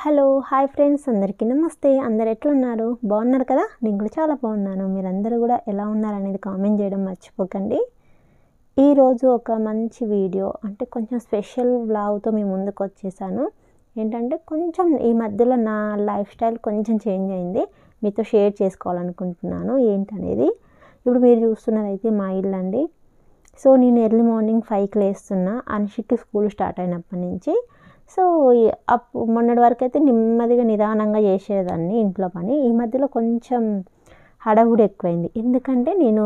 hello hi friends అందరికీ నమస్తే అందరు ఎట్లున్నారు బాగున్నారు కదా నేను కూడా చాలా బాగున్నాను మీరందరూ కూడా ఎలా ఉన్నారు అనేది కామెంట్ చేయడం మర్చిపోకండి ఈరోజు ఒక మంచి వీడియో అంటే కొంచెం స్పెషల్ బ్లాగ్తో మీ ముందుకు వచ్చేసాను ఏంటంటే కొంచెం ఈ మధ్యలో నా లైఫ్ స్టైల్ కొంచెం చేంజ్ అయింది మీతో షేర్ చేసుకోవాలనుకుంటున్నాను ఏంటనేది ఇప్పుడు మీరు చూస్తున్నది అయితే మా ఇల్లు అండి సో నేను ఎర్లీ మార్నింగ్ ఫైవ్కి లేస్తున్నా అనుషికి స్కూల్ స్టార్ట్ అయినప్పటి నుంచి సో ఈ- అప్పు మొన్నటి వరకు అయితే నెమ్మదిగా నిదానంగా చేసేదాన్ని ఇంట్లో పని ఈ మధ్యలో కొంచెం హడావుడి ఎక్కువైంది ఎందుకంటే నేను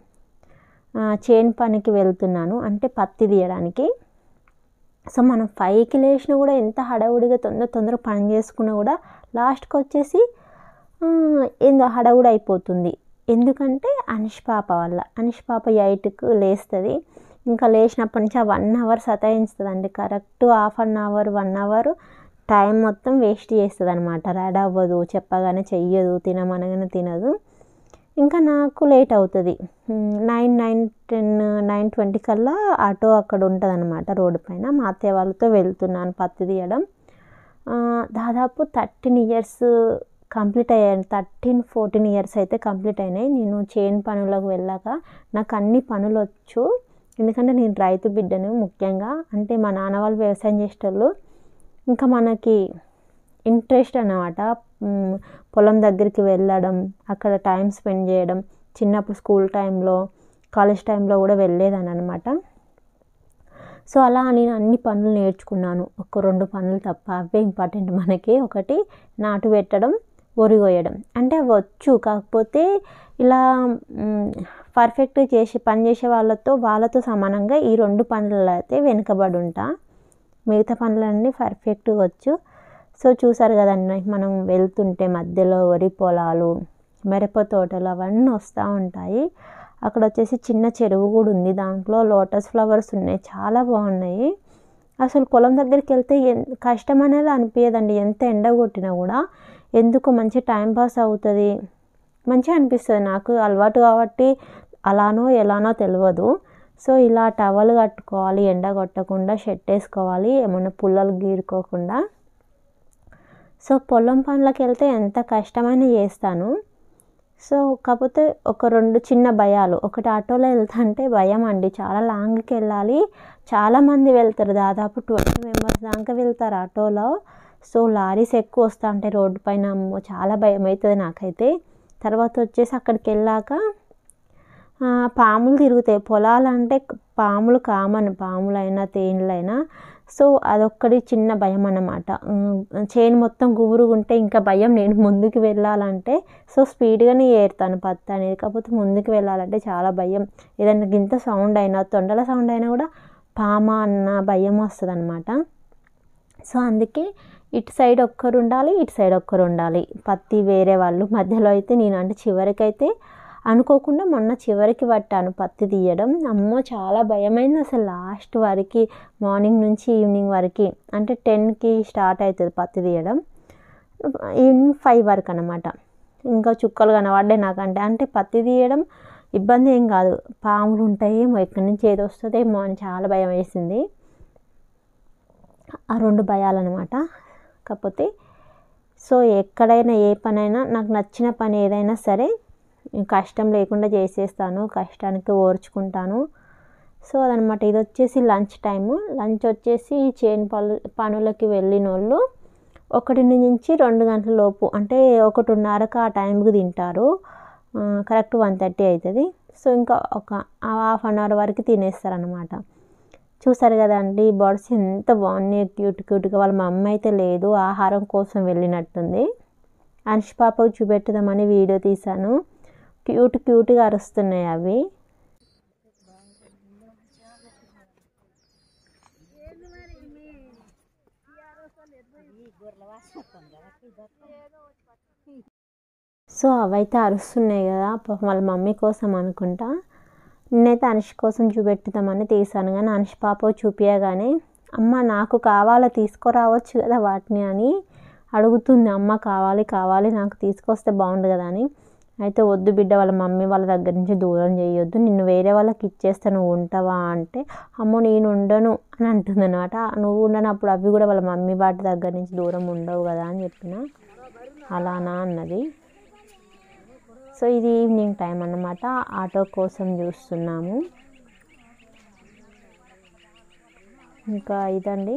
ఆ, చేను పనికి వెళ్తున్నాను అంటే పత్తి తీయడానికి సో మనం ఫైవ్కి లేచినా కూడా ఎంత హడావుడిగా తొందర తొందర పని చేసుకున్నా కూడా లాస్ట్కి వచ్చేసి ఆ, ఏందో హడావుడి అయిపోతుంది ఎందుకంటే అనుష్ పాప వల్ల అనుష్ పాప ఎయిట్కి లేస్తుంది ఇంకా లేచినప్పటి నుంచి ఆ వన్ అవర్ సతాయిస్తుంది అండి correct half an hour one hour time మొత్తం వేస్ట్ చేస్తుంది అనమాట రెడీ అవ్వదు చెప్పగానే చెయ్యదు తినమనగానే తినదు ఇంకా నాకు లేట్ అవుతుంది nine nine ten nine twenty కల్లా ఆటో అక్కడ ఉంటుంది అనమాట రోడ్డు పైన మా అత్తయ్య వాళ్ళతో వెళ్తున్నాను పత్తి తీయడం ఆ, దాదాపు థర్టీన్ ఇయర్స్ కంప్లీట్ అయ్యాను థర్టీన్ ఫోర్టీన్ ఇయర్స్ అయితే కంప్లీట్ అయినాయి నేను చేను పనులకు వెళ్ళాక నాకు అన్ని పనులు వచ్చు ఎందుకంటే నేను రైతు బిడ్డను ముఖ్యంగా అంటే మా నాన్న వాళ్ళు వ్యవసాయం చేసేటోళ్ళు ఇంకా మనకి ఇంట్రెస్ట్ అన్నమాట మ్, పొలం దగ్గరికి వెళ్ళడం అక్కడ టైం స్పెండ్ చేయడం చిన్నప్పుడు స్కూల్ టైంలో కాలేజ్ టైంలో కూడా వెళ్ళేదాన్ని అనమాట సో అలా నేను అన్ని పనులు నేర్చుకున్నాను ఒక రెండు పనులు తప్ప అవే ఇంపార్టెంట్ మనకి ఒకటి నాటు పెట్టడం వరి కోయడం అంటే అవి వచ్చు కాకపోతే ఇలా పర్ఫెక్ట్ చేసి పని చేసే వాళ్ళతో వాళ్ళతో సమానంగా ఈ రెండు పనులలో అయితే వెనుకబడి ఉంటా మిగతా పనులన్నీ పర్ఫెక్ట్గా వచ్చు సో చూసారు కదండి మనం వెళ్తుంటే మధ్యలో వరి పొలాలు మిరప తోటలు అవన్నీ వస్తూ ఉంటాయి అక్కడ వచ్చేసి చిన్న చెరువు కూడా ఉంది దాంట్లో లోటస్ ఫ్లవర్స్ ఉన్నాయి చాలా బాగున్నాయి అసలు పొలం దగ్గరికి వెళ్తే ఎన్ కష్టం అనేది అనిపించదండి ఎంత ఎండ కొట్టినా కూడా ఎందుకు మంచి టైం పాస్ అవుతుంది మంచిగా అనిపిస్తుంది నాకు అలవాటు కాబట్టి అలానో ఎలానో తెలియదు సో ఇలా టవల్ కట్టుకోవాలి ఎండ కొట్టకుండా షర్ట్ వేసుకోవాలి ఏమన్నా పుల్లలు గీరుకోకుండా సో పొలం పనులకు వెళ్తే ఎంత కష్టమైనా చేస్తాను సో కాకపోతే ఒక రెండు చిన్న భయాలు ఒకటి ఆటోలో వెళ్తుంటే భయం అండి చాలా లాంగ్కి వెళ్ళాలి చాలామంది వెళ్తారు దాదాపు ట్వంటీ మెంబర్స్ దాకా వెళ్తారు ఆటోలో సో లారీస్ ఎక్కువ వస్తూ ఉంటాయి రోడ్డు పైన అమ్మో చాలా భయం అవుతుంది నాకైతే తర్వాత వచ్చేసి అక్కడికి వెళ్ళాక ఆ, పాములు తిరుగుతాయి పొలాలు అంటే పాములు కామన్ పాములైనా తేనెలైనా సో అదొక్కటి చిన్న భయం అన్నమాట చైన్ మొత్తం గుబురుగా ఉంటే ఇంకా భయం నేను ముందుకు వెళ్ళాలంటే సో స్పీడ్గానే ఏరుతాను పత్తి అనేది కాకపోతే ముందుకు వెళ్ళాలంటే చాలా భయం ఏదైనా గింత సౌండ్ అయినా తొండల సౌండ్ అయినా కూడా పామా అన్న భయం వస్తుంది అనమాట సో అందుకే ఇటు సైడ్ ఒక్కరు ఉండాలి ఇటు సైడ్ ఒక్కరు ఉండాలి పత్తి వేరే వాళ్ళు మధ్యలో అయితే నేను అంటే చివరికైతే అనుకోకుండా మొన్న చివరికి పట్టాను పత్తి తీయడం అమ్మో చాలా భయమైంది అసలు లాస్ట్ వరకు మార్నింగ్ నుంచి ఈవినింగ్ వరకు అంటే టెన్కి స్టార్ట్ అవుతుంది పత్తి తీయడం ఈవినింగ్ ఫైవ్ వరకు అనమాట ఇంకా చుక్కలు కనబడ్డాయి నాకంటే అంటే పత్తి తీయడం ఇబ్బంది ఏం కాదు పాములు ఉంటాయేమో ఎక్కడి నుంచి ఏది వస్తుందేమో అని చాలా భయం వేసింది ఆ రెండు భయాలన్నమాట కాకపోతే సో ఎక్కడైనా ఏ పనైనా నాకు నచ్చిన పని ఏదైనా సరే కష్టం లేకుండా చేసేస్తాను కష్టానికి ఓర్చుకుంటాను సో అదనమాట ఇది వచ్చేసి లంచ్ టైము లంచ్ వచ్చేసి చేను పను పనులకి వెళ్ళిన వాళ్ళు ఒకటి నుంచి రెండు గంటల లోపు అంటే ఒకటిన్నరకు ఆ టైంకి తింటారు కరెక్ట్ వన్ థర్టీ అవుతుంది సో ఇంకా ఒక హాఫ్ అన్ అవర్ వరకు తినేస్తారనమాట చూసారు కదండి బర్డ్స్ ఎంత బాగున్నాయి క్యూట్ క్యూట్గా వాళ్ళ మా అమ్మ అయితే లేదు ఆహారం కోసం వెళ్ళినట్టుంది అనుష్ పాపకు చూపెట్టుదామని వీడియో తీశాను క్యూట్ క్యూట్గా అరుస్తున్నాయి అవి సో అవైతే అరుస్తున్నాయి కదా పాపం వాళ్ళ మమ్మీ కోసం అనుకుంటా నేనైతే అనుష్ కోసం చూపెట్టుదామని తీసాను కానీ అనుష్ పాప చూపించగానే అమ్మ నాకు కావాలా తీసుకురావచ్చు కదా వాటిని అని అడుగుతుంది అమ్మ కావాలి కావాలి నాకు తీసుకొస్తే బాగుండు కదా అని అయితే వద్దు బిడ్డ వాళ్ళ మమ్మీ వాళ్ళ దగ్గర నుంచి దూరం చేయొద్దు నిన్ను వేరే వాళ్ళకి ఇచ్చేస్తే నువ్వు ఉంటావా అంటే అమ్మో నేను ఉండను అని అంటుంది అనమాట నువ్వు ఉండనప్పుడు అవి కూడా వాళ్ళ మమ్మీ వాటి దగ్గర నుంచి దూరం ఉండవు కదా అని చెప్పిన అలానా అన్నది సో ఇది ఈవినింగ్ టైం అన్నమాట ఆటో కోసం చూస్తున్నాము ఇంకా ఇదండి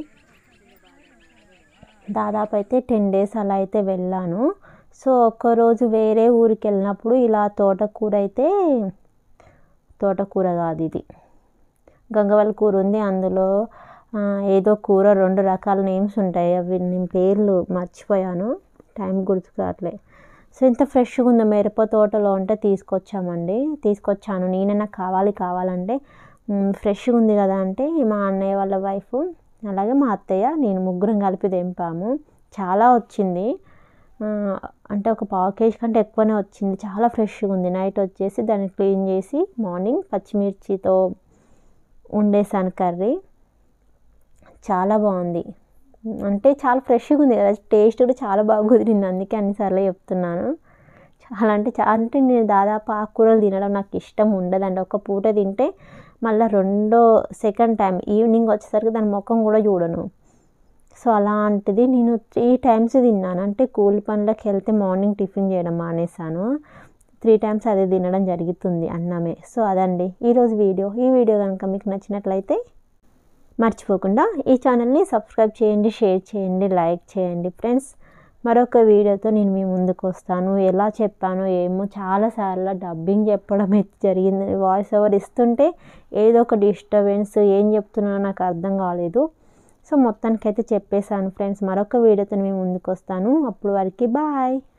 దాదాపు అయితే టెన్ డేస్ అలా అయితే వెళ్ళాను సో ఒక్కరోజు వేరే ఊరికి వెళ్ళినప్పుడు ఇలా తోటకూర అయితే తోటకూర కాదు ఇది గంగవల్లి కూర ఉంది అందులో ఏదో కూర రెండు రకాల నేమ్స్ ఉంటాయి అవి నేను పేర్లు మర్చిపోయాను టైం గుర్తుకు రావట్లే సో ఇంత ఫ్రెష్గా ఉందో మిరప తోటలో ఉంటే తీసుకొచ్చామండి తీసుకొచ్చాను నేనే నాకు కావాలి కావాలంటే ఫ్రెష్గా ఉంది కదా అంటే మా అన్నయ్య వాళ్ళ వైఫ్ అలాగే మా అత్తయ్య నేను ముగ్గురం కలిపి తెంపాము చాలా వచ్చింది అంటే ఒక పావు కేజీ కంటే ఎక్కువనే వచ్చింది చాలా ఫ్రెష్గా ఉంది నైట్ వచ్చేసి దాన్ని క్లీన్ చేసి మార్నింగ్ పచ్చిమిర్చితో వండేసాను కర్రీ చాలా బాగుంది అంటే చాలా ఫ్రెష్గా ఉంది కదా టేస్ట్ కూడా చాలా బాగా కుదిరింది అందుకే అన్నిసార్లు చెప్తున్నాను చాలా అంటే చాలా అంటే నేను దాదాపు ఆకుకూరలు తినడం నాకు ఇష్టం ఉండదండి ఒక పూట తింటే మళ్ళీ రెండో సెకండ్ టైం ఈవినింగ్ వచ్చేసరికి దాని ముఖం కూడా చూడను సో అలాంటిది నేను త్రీ టైమ్స్ తిన్నాను అంటే కూలి పనులకు వెళ్తే మార్నింగ్ టిఫిన్ చేయడం మానేసాను త్రీ టైమ్స్ అది తినడం జరుగుతుంది అన్నమే సో అదండి ఈరోజు వీడియో ఈ వీడియో కనుక మీకు నచ్చినట్లయితే మర్చిపోకుండా ఈ ఛానల్ని సబ్స్క్రైబ్ చేయండి షేర్ చేయండి లైక్ చేయండి ఫ్రెండ్స్ మరొక వీడియోతో నేను మీ ముందుకు వస్తాను ఎలా చెప్పానో ఏమో చాలాసార్లు డబ్బింగ్ చెప్పడం అయితే జరిగింది వాయిస్ ఓవర్ ఇస్తుంటే ఏదో ఒక డిస్టర్బెన్స్ ఏం చెప్తున్నానో నాకు అర్థం కాలేదు సో మొత్తానికైతే చెప్పేశాను ఫ్రెండ్స్ మరొక వీడియోతో మేము ముందుకు వస్తాను అప్పుడు వరకు బాయ్